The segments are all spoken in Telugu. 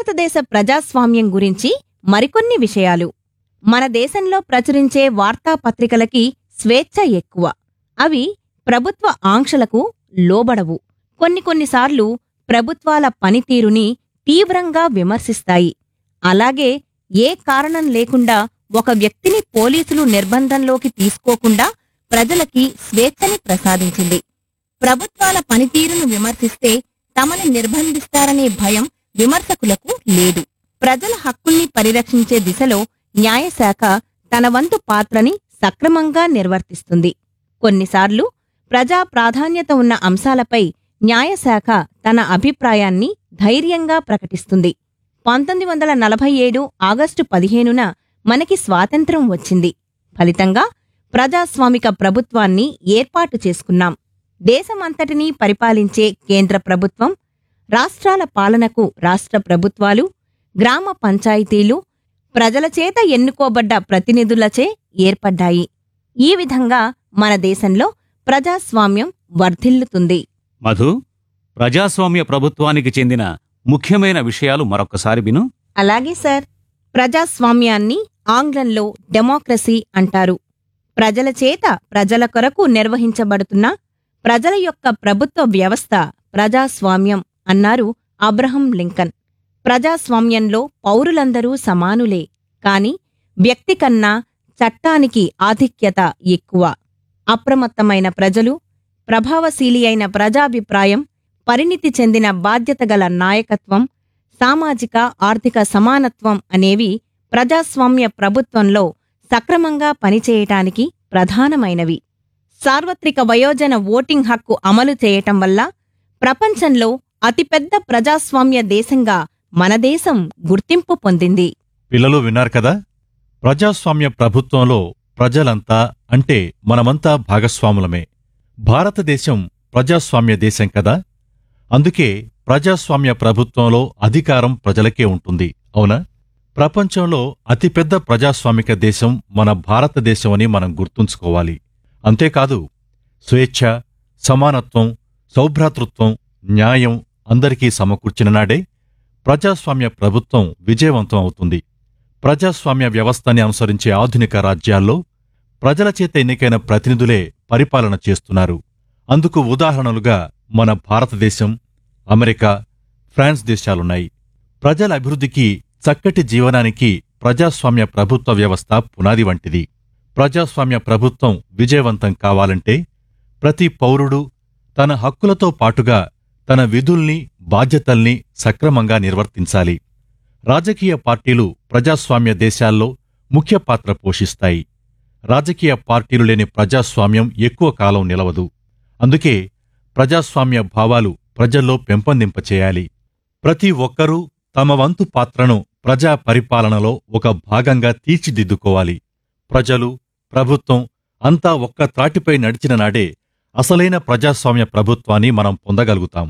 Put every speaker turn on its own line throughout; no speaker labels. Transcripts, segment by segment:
భారతదేశ ప్రజాస్వామ్యం గురించి మరికొన్ని విషయాలు మన దేశంలో ప్రచురించే వార్తాపత్రికలకి స్వేచ్ఛ ఎక్కువ అవి ప్రభుత్వ ఆంక్షలకు లోబడవు కొన్ని కొన్నిసార్లు ప్రభుత్వాల పనితీరుని తీవ్రంగా విమర్శిస్తాయి అలాగే ఏ కారణం లేకుండా ఒక వ్యక్తిని పోలీసులు నిర్బంధంలోకి తీసుకోకుండా ప్రజలకి స్వేచ్ఛని ప్రసాదించింది ప్రభుత్వాల పనితీరును విమర్శిస్తే తమని నిర్బంధిస్తారనే భయం విమర్శకులకు లేదు ప్రజల హక్కుల్ని పరిరక్షించే దిశలో న్యాయశాఖ తన వంతు పాత్రని సక్రమంగా నిర్వర్తిస్తుంది కొన్నిసార్లు ప్రజా ప్రాధాన్యత ఉన్న అంశాలపై న్యాయశాఖ తన అభిప్రాయాన్ని ధైర్యంగా ప్రకటిస్తుంది పంతొమ్మిది వందల నలభై ఏడు ఆగస్టు పదిహేనున మనకి స్వాతంత్ర్యం వచ్చింది ఫలితంగా ప్రజాస్వామిక ప్రభుత్వాన్ని ఏర్పాటు చేసుకున్నాం దేశమంతటినీ పరిపాలించే కేంద్ర ప్రభుత్వం రాష్ట్రాల పాలనకు రాష్ట్ర ప్రభుత్వాలు గ్రామ పంచాయతీలు ప్రజల చేత ఎన్నుకోబడ్డ ప్రతినిధులచే ఏర్పడ్డాయి ఈ విధంగా మన దేశంలో ప్రజాస్వామ్యం వర్ధిల్లుతుంది
మధు ప్రజాస్వామ్య ప్రభుత్వానికి చెందిన ముఖ్యమైన విషయాలు మరొక్కసారి విను
అలాగే సార్ ప్రజాస్వామ్యాన్ని ఆంగ్లంలో డెమోక్రసీ అంటారు ప్రజల చేత ప్రజల కొరకు నిర్వహించబడుతున్న ప్రజల యొక్క ప్రభుత్వ వ్యవస్థ ప్రజాస్వామ్యం అన్నారు అబ్రహం లింకన్ ప్రజాస్వామ్యంలో పౌరులందరూ సమానులే కాని వ్యక్తి కన్నా చట్టానికి ఆధిక్యత ఎక్కువ అప్రమత్తమైన ప్రజలు ప్రభావశీలి అయిన ప్రజాభిప్రాయం పరిణితి చెందిన బాధ్యతగల నాయకత్వం సామాజిక ఆర్థిక సమానత్వం అనేవి ప్రజాస్వామ్య ప్రభుత్వంలో సక్రమంగా పనిచేయటానికి ప్రధానమైనవి సార్వత్రిక వయోజన ఓటింగ్ హక్కు అమలు చేయటం వల్ల ప్రపంచంలో అతిపెద్ద ప్రజాస్వామ్య దేశంగా మన దేశం గుర్తింపు పొందింది
పిల్లలు విన్నారు కదా ప్రజాస్వామ్య ప్రభుత్వంలో ప్రజలంతా అంటే మనమంతా భాగస్వాములమే భారతదేశం ప్రజాస్వామ్య దేశం కదా అందుకే ప్రజాస్వామ్య ప్రభుత్వంలో అధికారం ప్రజలకే ఉంటుంది అవునా ప్రపంచంలో అతిపెద్ద ప్రజాస్వామిక దేశం మన భారతదేశం అని మనం గుర్తుంచుకోవాలి అంతేకాదు స్వేచ్ఛ సమానత్వం సౌభ్రాతృత్వం న్యాయం అందరికీ సమకూర్చిన నాడే ప్రజాస్వామ్య ప్రభుత్వం విజయవంతం అవుతుంది ప్రజాస్వామ్య వ్యవస్థని అనుసరించే ఆధునిక రాజ్యాల్లో ప్రజల చేత ఎన్నికైన ప్రతినిధులే పరిపాలన చేస్తున్నారు అందుకు ఉదాహరణలుగా మన భారతదేశం అమెరికా ఫ్రాన్స్ దేశాలున్నాయి ప్రజల అభివృద్ధికి చక్కటి జీవనానికి ప్రజాస్వామ్య ప్రభుత్వ వ్యవస్థ పునాది వంటిది ప్రజాస్వామ్య ప్రభుత్వం విజయవంతం కావాలంటే ప్రతి పౌరుడు తన హక్కులతో పాటుగా తన విధుల్ని బాధ్యతల్ని సక్రమంగా నిర్వర్తించాలి రాజకీయ పార్టీలు ప్రజాస్వామ్య దేశాల్లో ముఖ్య పాత్ర పోషిస్తాయి రాజకీయ పార్టీలు లేని ప్రజాస్వామ్యం ఎక్కువ కాలం నిలవదు అందుకే ప్రజాస్వామ్య భావాలు ప్రజల్లో పెంపొందింపచేయాలి ప్రతి ఒక్కరూ తమ వంతు పాత్రను ప్రజా పరిపాలనలో ఒక భాగంగా తీర్చిదిద్దుకోవాలి ప్రజలు ప్రభుత్వం అంతా ఒక్క త్రాటిపై నడిచిన నాడే అసలైన ప్రజాస్వామ్య ప్రభుత్వాన్ని మనం పొందగలుగుతాం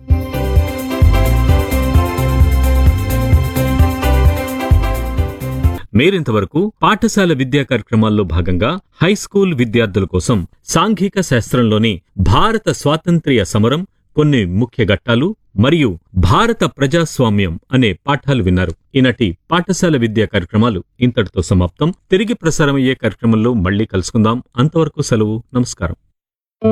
మీరింతవరకు పాఠశాల విద్యా కార్యక్రమాల్లో భాగంగా హై స్కూల్ విద్యార్థుల కోసం సాంఘిక శాస్త్రంలోని భారత స్వాతంత్ర్య సమరం కొన్ని ముఖ్య ఘట్టాలు మరియు భారత ప్రజాస్వామ్యం అనే పాఠాలు విన్నారు ఈనాటి పాఠశాల విద్యా కార్యక్రమాలు ఇంతటితో సమాప్తం తిరిగి ప్రసారమయ్యే కార్యక్రమంలో మళ్ళీ కలుసుకుందాం అంతవరకు సెలవు నమస్కారం